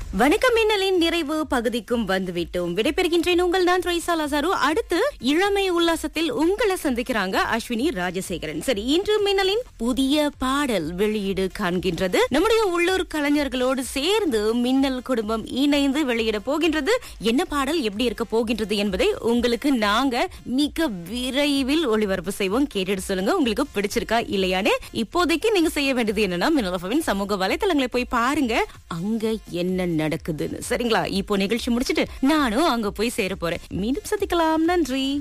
வணக்கம் மின்னலின் நிறைவு பகுதிக்கும் வந்துவிட்டோம் விடைபெறுகின்றேன் உங்கள் நான் த்ரைசா லசாரு அடுத்து இளமை உல்லாசத்தில் உங்களை சந்திக்கிறாங்க அஸ்வினி ராஜசேகரன் சரி இன்று மின்னலின் புதிய பாடல் வெளியீடு காண்கின்றது நம்முடைய உள்ளூர் கலைஞர்களோடு சேர்ந்து மின்னல் குடும்பம் இணைந்து வெளியிட போகின்றது என்ன பாடல் எப்படி இருக்க போகின்றது என்பதை உங்களுக்கு நாங்க மிக விரைவில் ஒளிபரப்பு செய்வோம் கேட்டுட்டு சொல்லுங்க உங்களுக்கு பிடிச்சிருக்கா இல்லையானே இப்போதைக்கு நீங்க செய்ய வேண்டியது என்னன்னா மின்னல் சமூக வலைத்தளங்களை போய் பாருங்க அங்க என்ன நடக்குதுன்னு சரிங்களா இப்போ நிகழ்ச்சி முடிச்சிட்டு நானும் அங்க போய் சேர போறேன் மீண்டும் சந்திக்கலாம் நன்றி